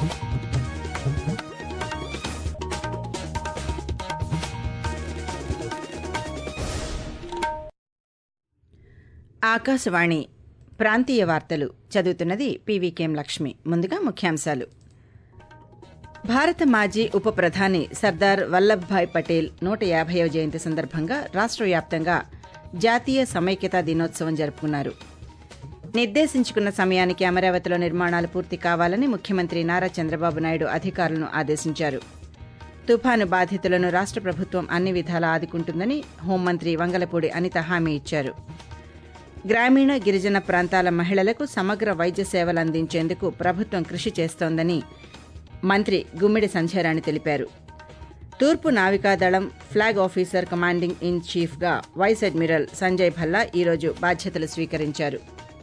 ఆకాశవాణి ప్రాంతీయ వార్తలు చదువుతున్నది పీవీకేం లక్ష్మి ముందుగా ముఖ్యాంశాలు భారత మాజీ ఉప ప్రధాని సర్దార్ వల్లభ్భాయ్ పటేల్ నూట యాభైవ జయంతి సందర్భంగా రాష్ట్ర వ్యాప్తంగా జాతీయ సమైక్యతా దినోత్సవం జరుపుకున్నారు నిర్దేశించుకున్న సమయానికి అమరావతిలో నిర్మాణాలు పూర్తి కావాలని ముఖ్యమంత్రి నారా చంద్రబాబు నాయుడు అధికారులను ఆదేశించారు తుఫాను బాధితులను రాష్ట్ర ప్రభుత్వం అన్ని విధాలా ఆదుకుంటుందని హోంమంత్రి వంగలపూడి అనిత హామీ ఇచ్చారు గ్రామీణ గిరిజన ప్రాంతాల మహిళలకు సమగ్ర వైద్య సేవలు అందించేందుకు ప్రభుత్వం కృషి చేస్తోందని మంత్రి గుమ్మిడి సంధ్యారాణి తెలిపారు తూర్పు నావికాదళం ఫ్లాగ్ ఆఫీసర్ కమాండింగ్ ఇన్ చీఫ్గా వైస్ అడ్మిరల్ సంజయ్ భల్లా ఈరోజు బాధ్యతలు స్వీకరించారు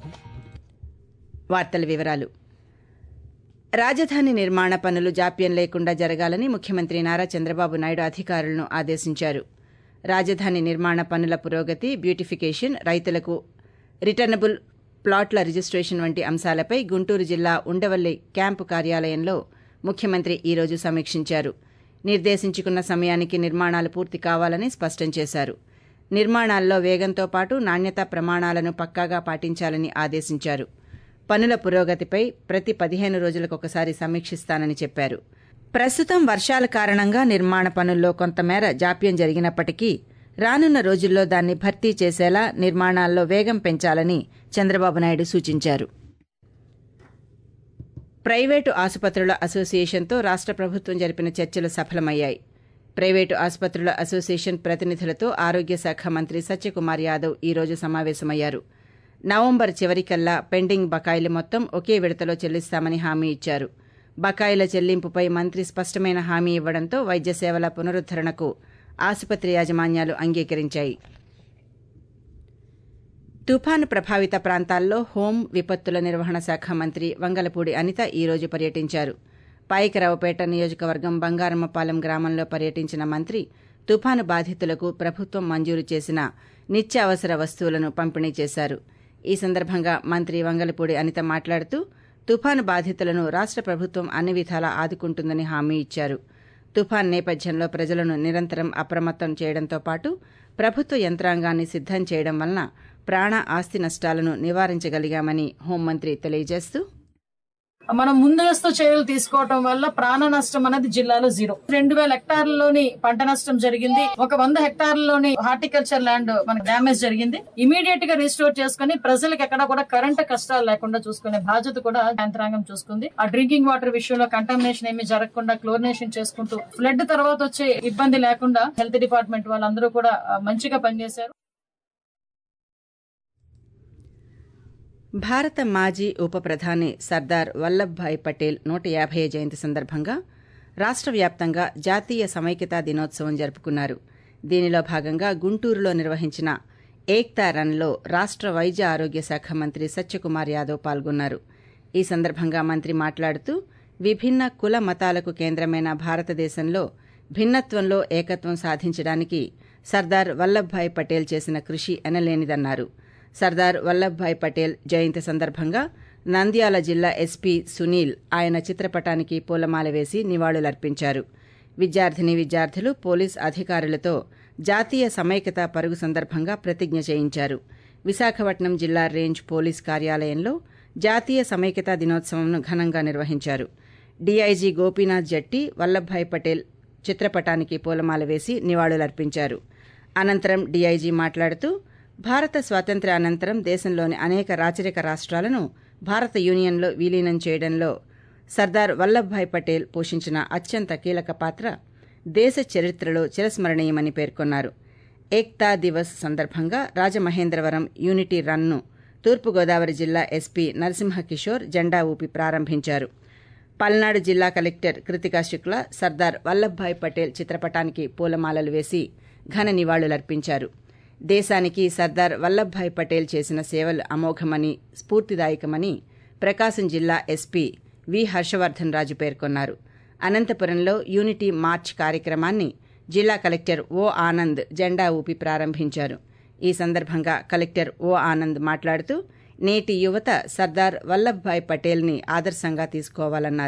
వార్తల వివరాలు రాజధాని నిర్మాణ పనులు జాప్యం లేకుండా జరగాలని ముఖ్యమంత్రి నారా చంద్రబాబు నాయుడు అధికారులను ఆదేశించారు రాజధాని నిర్మాణ పనుల పురోగతి బ్యూటిఫికేషన్ రైతులకు రిటర్నబుల్ ప్లాట్ల రిజిస్ట్రేషన్ వంటి అంశాలపై గుంటూరు జిల్లా ఉండవల్లి క్యాంపు కార్యాలయంలో ముఖ్యమంత్రి ఈరోజు సమీక్షించారు నిర్దేశించుకున్న సమయానికి నిర్మాణాలు పూర్తి కావాలని స్పష్టం చేశారు నిర్మాణాల్లో వేగంతో పాటు నాణ్యతా ప్రమాణాలను పక్కాగా పాటించాలని ఆదేశించారు పనుల పురోగతిపై ప్రతి పదిహేను రోజులకొకసారి సమీక్షిస్తానని చెప్పారు ప్రస్తుతం వర్షాల కారణంగా నిర్మాణ పనుల్లో కొంతమేర జాప్యం జరిగినప్పటికీ రానున్న రోజుల్లో దాన్ని భర్తీ చేసేలా నిర్మాణాల్లో వేగం పెంచాలని చంద్రబాబు నాయుడు సూచించారు ప్రైవేటు ఆసుపత్రుల అసోసియేషన్తో రాష్ట్ర ప్రభుత్వం జరిపిన చర్చలు సఫలమయ్యాయి ప్రైవేటు ఆసుపత్రుల అసోసియేషన్ ప్రతినిధులతో ఆరోగ్య శాఖ మంత్రి సత్యకుమార్ యాదవ్ ఈ రోజు సమావేశమయ్యారు నవంబర్ చివరికల్లా పెండింగ్ బకాయిలు మొత్తం ఒకే విడతలో చెల్లిస్తామని హామీ ఇచ్చారు బకాయిల చెల్లింపుపై మంత్రి స్పష్టమైన హామీ ఇవ్వడంతో వైద్య సేవల పునరుద్దరణకు ఆసుపత్రి యాజమాన్యాలు అంగీకరించాయి తుఫాను ప్రభావిత ప్రాంతాల్లో హోం విపత్తుల నిర్వహణ శాఖ మంత్రి వంగలపూడి అనిత ఈ రోజు పర్యటించారు పాయికరావుపేట నియోజకవర్గం బంగారమ్మపాలెం గ్రామంలో పర్యటించిన మంత్రి తుఫాను బాధితులకు ప్రభుత్వం మంజూరు చేసిన నిత్యావసర వస్తువులను పంపిణీ చేశారు ఈ సందర్భంగా మంత్రి వంగలపూడి అనిత మాట్లాడుతూ తుఫాను బాధితులను రాష్ట్ర ప్రభుత్వం అన్ని విధాలా ఆదుకుంటుందని హామీ ఇచ్చారు తుఫాన్ నేపథ్యంలో ప్రజలను నిరంతరం అప్రమత్తం చేయడంతో పాటు ప్రభుత్వ యంత్రాంగాన్ని సిద్దం చేయడం వలన ప్రాణ ఆస్తి నష్టాలను నివారించగలిగామని హోంమంత్రి తెలియజేస్తూ మనం ముందస్తు చర్యలు తీసుకోవడం వల్ల ప్రాణ నష్టం అనేది జిల్లాలో జీరో రెండు వేల హెక్టార్లలోని పంట నష్టం జరిగింది ఒక వంద హెక్టార్లలోని హార్టికల్చర్ ల్యాండ్ మనకు డ్యామేజ్ జరిగింది ఇమీడియట్ గా రిస్టోర్ చేసుకుని ప్రజలకు ఎక్కడ కూడా కరెంట్ కష్టాలు లేకుండా చూసుకునే బాధ్యత కూడా యంత్రాంగం చూసుకుంది ఆ డ్రింకింగ్ వాటర్ విషయంలో కంటామినేషన్ ఏమీ జరగకుండా క్లోరినేషన్ చేసుకుంటూ ఫ్లడ్ తర్వాత వచ్చే ఇబ్బంది లేకుండా హెల్త్ డిపార్ట్మెంట్ వాళ్ళందరూ కూడా ఆ, మంచిగా పనిచేశారు భారత మాజీ ఉప ప్రధాని సర్దార్ వల్లభ్భాయ్ పటేల్ నూట యాభై జయంతి సందర్భంగా రాష్ట్ర వ్యాప్తంగా జాతీయ సమైక్యతా దినోత్సవం జరుపుకున్నారు దీనిలో భాగంగా గుంటూరులో నిర్వహించిన ఏక్తా రన్లో రాష్ట్ర వైద్య ఆరోగ్య శాఖ మంత్రి సత్యకుమార్ యాదవ్ పాల్గొన్నారు ఈ సందర్భంగా మంత్రి మాట్లాడుతూ విభిన్న కుల మతాలకు కేంద్రమైన భారతదేశంలో భిన్నత్వంలో ఏకత్వం సాధించడానికి సర్దార్ వల్లభ్భాయ్ పటేల్ చేసిన కృషి ఎనలేనిదన్నారు సర్దార్ వల్లభ్భాయ్ పటేల్ జయంతి సందర్భంగా నంద్యాల జిల్లా ఎస్పీ సునీల్ ఆయన చిత్రపటానికి పూలమాల వేసి నివాళులర్పించారు విద్యార్థిని విద్యార్థులు పోలీస్ అధికారులతో జాతీయ సమైక్యత పరుగు సందర్భంగా ప్రతిజ్ఞ చేయించారు విశాఖపట్నం జిల్లా రేంజ్ పోలీస్ కార్యాలయంలో జాతీయ సమైక్యతా దినోత్సవంను ఘనంగా నిర్వహించారు డీఐజీ గోపీనాథ్ జట్టి వల్లభ్భాయ్ పటేల్ చిత్రపటానికి పూలమాల వేసి నివాళులర్పించారు అనంతరం డీఐజీ మాట్లాడుతూ భారత స్వాతంత్ర్య అనంతరం దేశంలోని అనేక రాచరిక రాష్ట్రాలను భారత యూనియన్లో విలీనం చేయడంలో సర్దార్ వల్లభ్భాయ్ పటేల్ పోషించిన అత్యంత కీలక పాత్ర దేశ చరిత్రలో చిరస్మరణీయమని పేర్కొన్నారు ఏక్తా దివస్ సందర్భంగా రాజమహేంద్రవరం యూనిటీ రన్ను తూర్పుగోదావరి జిల్లా ఎస్పీ నరసింహకిషోర్ జెండా ఊపి ప్రారంభించారు పల్నాడు జిల్లా కలెక్టర్ కృతికా శుక్ల సర్దార్ వల్లభ్భాయ్ పటేల్ చిత్రపటానికి పూలమాలలు వేసి ఘన నివాళులర్పించారు దేశానికి సర్దార్ వల్లభ్భాయ్ పటేల్ చేసిన సేవలు అమోఘమని స్ఫూర్తిదాయకమని ప్రకాశం జిల్లా ఎస్పీ వి హర్షవర్ధన్ రాజు పేర్కొన్నారు అనంతపురంలో యూనిటీ మార్చ్ కార్యక్రమాన్ని జిల్లా కలెక్టర్ ఓ ఆనంద్ జెండా ఊపి ప్రారంభించారు ఈ సందర్భంగా కలెక్టర్ ఓ ఆనంద్ మాట్లాడుతూ నేటి యువత సర్దార్ వల్లభ్భాయ్ పటేల్ని ఆదర్శంగా తీసుకోవాలన్నారు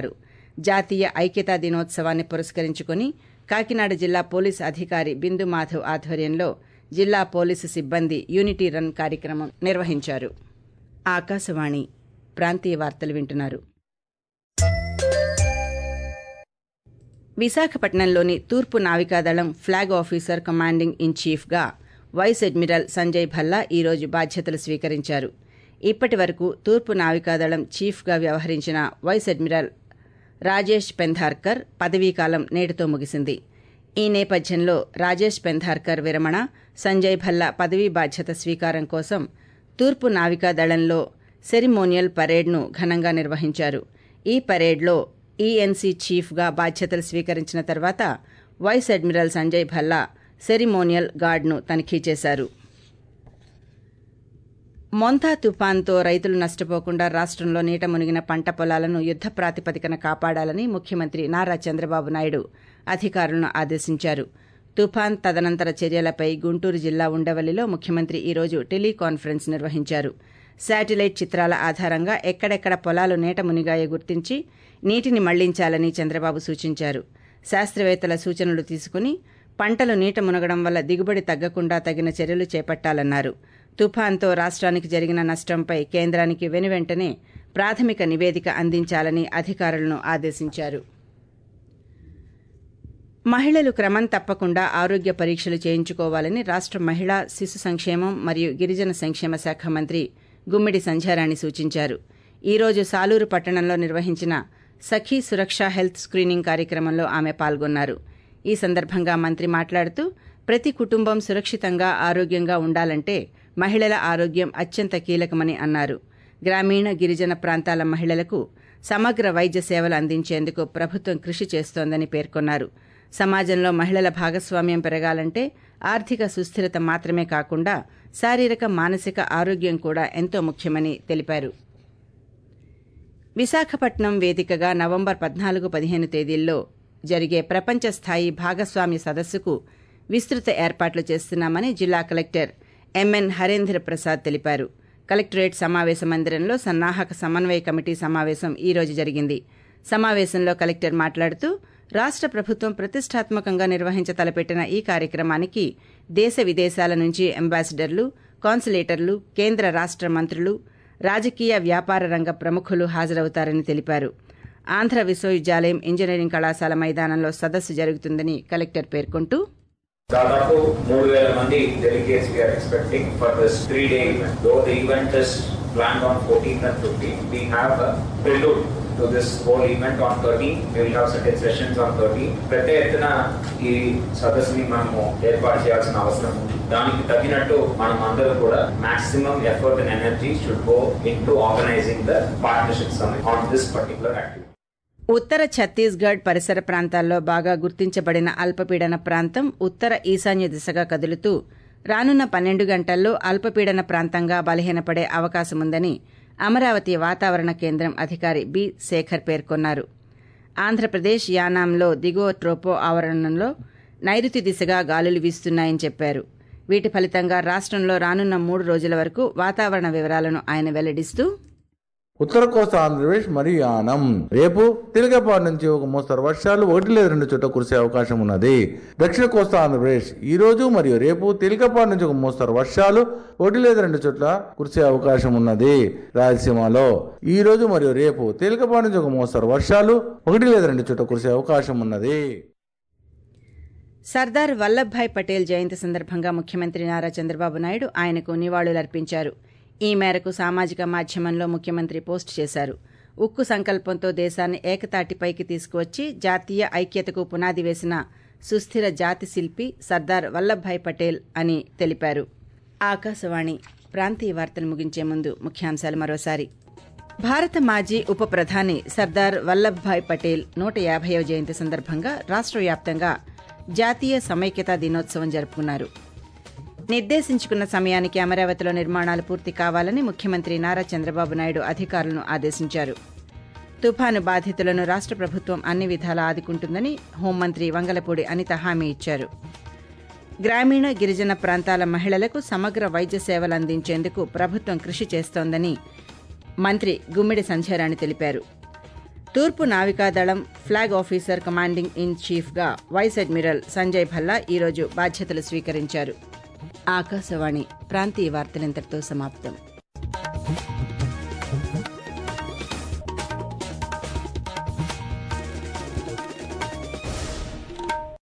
జాతీయ ఐక్యతా దినోత్సవాన్ని పురస్కరించుకుని కాకినాడ జిల్లా పోలీస్ అధికారి బిందు మాధవ్ ఆధ్వర్యంలో జిల్లా పోలీసు సిబ్బంది యూనిటీ రన్ కార్యక్రమం నిర్వహించారు ఆకాశవాణి ప్రాంతీయ వార్తలు వింటున్నారు విశాఖపట్నంలోని తూర్పు నావికాదళం ఫ్లాగ్ ఆఫీసర్ కమాండింగ్ ఇన్ చీఫ్గా వైస్ అడ్మిరల్ సంజయ్ భల్లా ఈరోజు బాధ్యతలు స్వీకరించారు ఇప్పటి వరకు తూర్పు నావికాదళం చీఫ్గా వ్యవహరించిన వైస్ అడ్మిరల్ రాజేష్ పెంధార్కర్ పదవీకాలం నేటితో ముగిసింది ఈ నేపథ్యంలో రాజేష్ పెంధార్కర్ విరమణ సంజయ్ భల్లా పదవీ బాధ్యత స్వీకారం కోసం తూర్పు నావికాదళంలో సెరిమోనియల్ పరేడ్ను ఘనంగా నిర్వహించారు ఈ పరేడ్లో ఈఎన్సీ చీఫ్గా బాధ్యతలు స్వీకరించిన తర్వాత vice admiral Sanjay Bhalla ceremonial గార్డ్ను తనిఖీ చేశారు మొంతా తుపాన్తో రైతులు నష్టపోకుండా రాష్ట్రంలో నీట మునిగిన పంట పొలాలను యుద్ద ప్రాతిపదికన కాపాడాలని ముఖ్యమంత్రి నారా చంద్రబాబు నాయుడు అధికారులను ఆదేశించారు తుఫాన్ తదనంతర చర్యలపై గుంటూరు జిల్లా ఉండవల్లిలో ముఖ్యమంత్రి ఈరోజు టెలికాన్ఫరెన్స్ నిర్వహించారు శాటిలైట్ చిత్రాల ఆధారంగా ఎక్కడెక్కడ పొలాలు నీట మునిగాయో గుర్తించి నీటిని మళ్లించాలని చంద్రబాబు సూచించారు శాస్త్రవేత్తల సూచనలు తీసుకుని పంటలు నీట మునగడం వల్ల దిగుబడి తగ్గకుండా తగిన చర్యలు చేపట్టాలన్నారు తుఫాన్తో రాష్ట్రానికి జరిగిన నష్టంపై కేంద్రానికి వెనువెంటనే ప్రాథమిక నివేదిక అందించాలని అధికారులను ఆదేశించారు మహిళలు క్రమం తప్పకుండా ఆరోగ్య పరీక్షలు చేయించుకోవాలని రాష్ట్ర మహిళా శిశు సంక్షేమం మరియు గిరిజన సంక్షేమ శాఖ మంత్రి గుమ్మిడి సంధ్యారాణి సూచించారు ఈ రోజు సాలూరు పట్టణంలో నిర్వహించిన సఖీ సురక్ష హెల్త్ స్క్రీనింగ్ కార్యక్రమంలో ఆమె పాల్గొన్నారు ఈ సందర్భంగా మంత్రి మాట్లాడుతూ ప్రతి కుటుంబం సురక్షితంగా ఆరోగ్యంగా ఉండాలంటే మహిళల ఆరోగ్యం అత్యంత కీలకమని అన్నారు గ్రామీణ గిరిజన ప్రాంతాల మహిళలకు సమగ్ర వైద్య సేవలు అందించేందుకు ప్రభుత్వం కృషి చేస్తోందని పేర్కొన్నారు సమాజంలో మహిళల భాగస్వామ్యం పెరగాలంటే ఆర్థిక సుస్థిరత మాత్రమే కాకుండా శారీరక మానసిక ఆరోగ్యం కూడా ఎంతో ముఖ్యమని తెలిపారు విశాఖపట్నం వేదికగా నవంబర్ పద్నాలుగు పదిహేను తేదీల్లో జరిగే ప్రపంచ స్థాయి భాగస్వామ్య సదస్సుకు విస్తృత ఏర్పాట్లు చేస్తున్నామని జిల్లా కలెక్టర్ ఎంఎన్ హరేంద్ర ప్రసాద్ తెలిపారు కలెక్టరేట్ సమావేశ మందిరంలో సన్నాహక సమన్వయ కమిటీ సమావేశం ఈ రోజు జరిగింది సమావేశంలో కలెక్టర్ మాట్లాడుతూ రాష్ట్ర ప్రభుత్వం ప్రతిష్టాత్మకంగా నిర్వహించ తలపెట్టిన ఈ కార్యక్రమానికి దేశ విదేశాల నుంచి అంబాసిడర్లు కాన్సులేటర్లు కేంద్ర రాష్ట్ర మంత్రులు రాజకీయ వ్యాపార రంగ ప్రముఖులు హాజరవుతారని తెలిపారు ఆంధ్ర విశ్వవిద్యాలయం ఇంజనీరింగ్ కళాశాల మైదానంలో సదస్సు జరుగుతుందని కలెక్టర్ పేర్కొంటూ దాదాపు మూడు వేల మంది delegates we are expecting for this three day event though the event is planned on 14th and 15th. We have a prelude to this whole event on 13th. We will have certain sessions on 13th. పెద్ద ఎత్తున ఈ సదస్సుని మనము ఏర్పాటు చేయాల్సిన అవసరం ఉంది దానికి తగినట్టు మనం అందరూ కూడా maximum effort and energy should go into organizing the partnership summit on this particular activity ఉత్తర ఛత్తీస్గఢ్ పరిసర ప్రాంతాల్లో బాగా గుర్తించబడిన అల్పపీడన ప్రాంతం ఉత్తర ఈశాన్య దిశగా కదులుతూ రానున్న పన్నెండు గంటల్లో అల్పపీడన ప్రాంతంగా బలహీనపడే అవకాశముందని అమరావతి వాతావరణ కేంద్రం అధికారి బి శేఖర్ పేర్కొన్నారు ఆంధ్రప్రదేశ్ యానాంలో దిగువ ట్రోపో ఆవరణంలో నైరుతి దిశగా గాలులు వీస్తున్నాయని చెప్పారు వీటి ఫలితంగా రాష్ట్రంలో రానున్న మూడు రోజుల వరకు వాతావరణ వివరాలను ఆయన వెల్లడిస్తూ ఉత్తర కోస్తా ఆంధ్రప్రదేశ్ మరియు యానం రేపు తేలికపాటి నుంచి ఒక మోస్తరు వర్షాలు ఒకటి లేదా రెండు చోట్ల కురిసే అవకాశం ఉన్నది దక్షిణ కోస్తా ఆంధ్రప్రదేశ్ ఈ రోజు మరియు రేపు తేలికపాటి నుంచి ఒక మోస్తరు వర్షాలు ఒకటి లేదా రెండు చోట్ల కురిసే అవకాశం ఉన్నది రాయలసీమలో ఈ రోజు మరియు రేపు తేలికపాటి నుంచి ఒక మోస్తరు వర్షాలు ఒకటి లేదా రెండు చోట్ల కురిసే అవకాశం ఉన్నది సర్దార్ వల్లభాయ్ పటేల్ జయంతి సందర్భంగా ముఖ్యమంత్రి నారా చంద్రబాబు నాయుడు ఆయనకు నివాళులర్పించారు ఈ మేరకు సామాజిక మాధ్యమంలో ముఖ్యమంత్రి పోస్ట్ చేశారు ఉక్కు సంకల్పంతో దేశాన్ని ఏకతాటిపైకి తీసుకువచ్చి జాతీయ ఐక్యతకు పునాది వేసిన సుస్థిర జాతి శిల్పి సర్దార్ వల్లభాయ్ పటేల్ అని తెలిపారు ఆకాశవాణి ప్రాంతీయ వార్తలు ముగించే ముందు ముఖ్యాంశాలు మరోసారి భారత మాజీ ఉప ప్రధాని సర్దార్ వల్లభాయ్ పటేల్ నూట యాభైవ జయంతి సందర్భంగా రాష్ట్ర వ్యాప్తంగా జాతీయ సమైక్యతా దినోత్సవం జరుపుకున్నారు నిర్దేశించుకున్న సమయానికి అమరావతిలో నిర్మాణాలు పూర్తి కావాలని ముఖ్యమంత్రి నారా చంద్రబాబు నాయుడు అధికారులను ఆదేశించారు తుఫాను బాధితులను రాష్ట్ర ప్రభుత్వం అన్ని విధాలా ఆదుకుంటుందని హోంమంత్రి వంగలపూడి అనిత హామీ ఇచ్చారు గ్రామీణ గిరిజన ప్రాంతాల మహిళలకు సమగ్ర వైద్య సేవలు అందించేందుకు ప్రభుత్వం కృషి చేస్తోందని మంత్రి గుమ్మిడి సంధ్యారాణి తెలిపారు తూర్పు నావికాదళం ఫ్లాగ్ ఆఫీసర్ కమాండింగ్ ఇన్ చీఫ్గా వైస్ అడ్మిరల్ సంజయ్ భల్లా ఈరోజు బాధ్యతలు స్వీకరించారు ఆకాశవాణి ప్రాంతీయ వార్తలింతటితో సమాప్తం